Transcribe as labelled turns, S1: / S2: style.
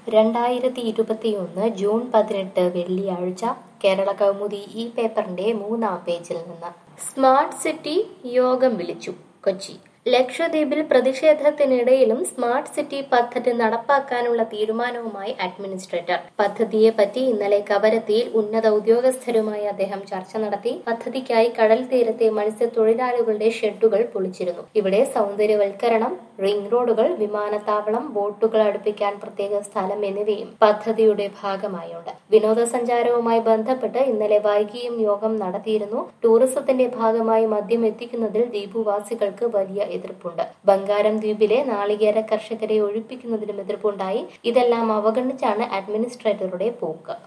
S1: രണ്ടായിരത്തി ഇരുപത്തിയൊന്ന് ജൂൺ പതിനെട്ട് വെള്ളിയാഴ്ച കേരള കൗമുദി ഈ പേപ്പറിന്റെ മൂന്നാം പേജിൽ നിന്ന് സ്മാർട്ട് സിറ്റി യോഗം വിളിച്ചു കൊച്ചി ലക്ഷദ്വീപിൽ പ്രതിഷേധത്തിനിടയിലും സ്മാർട്ട് സിറ്റി പദ്ധതി നടപ്പാക്കാനുള്ള തീരുമാനവുമായി അഡ്മിനിസ്ട്രേറ്റർ പദ്ധതിയെപ്പറ്റി ഇന്നലെ കവരത്തിയിൽ ഉന്നത ഉദ്യോഗസ്ഥരുമായി അദ്ദേഹം ചർച്ച നടത്തി പദ്ധതിക്കായി കടൽ തീരത്തെ മത്സ്യത്തൊഴിലാളികളുടെ ഷെഡുകൾ പൊളിച്ചിരുന്നു ഇവിടെ സൗന്ദര്യവൽക്കരണം റിംഗ് റോഡുകൾ വിമാനത്താവളം ബോട്ടുകൾ അടുപ്പിക്കാൻ പ്രത്യേക സ്ഥലം എന്നിവയും പദ്ധതിയുടെ ഭാഗമായുണ്ട് വിനോദസഞ്ചാരവുമായി ബന്ധപ്പെട്ട് ഇന്നലെ വൈകിയും യോഗം നടത്തിയിരുന്നു ടൂറിസത്തിന്റെ ഭാഗമായി മദ്യം എത്തിക്കുന്നതിൽ ദ്വീപുവാസികൾക്ക് വലിയ എതിർപ്പുണ്ട് ബംഗാരം ദ്വീപിലെ നാളികേര കർഷകരെ ഒഴിപ്പിക്കുന്നതിനും എതിർപ്പുണ്ടായി ഇതെല്ലാം അവഗണിച്ചാണ് അഡ്മിനിസ്ട്രേറ്ററുടെ പോക്ക്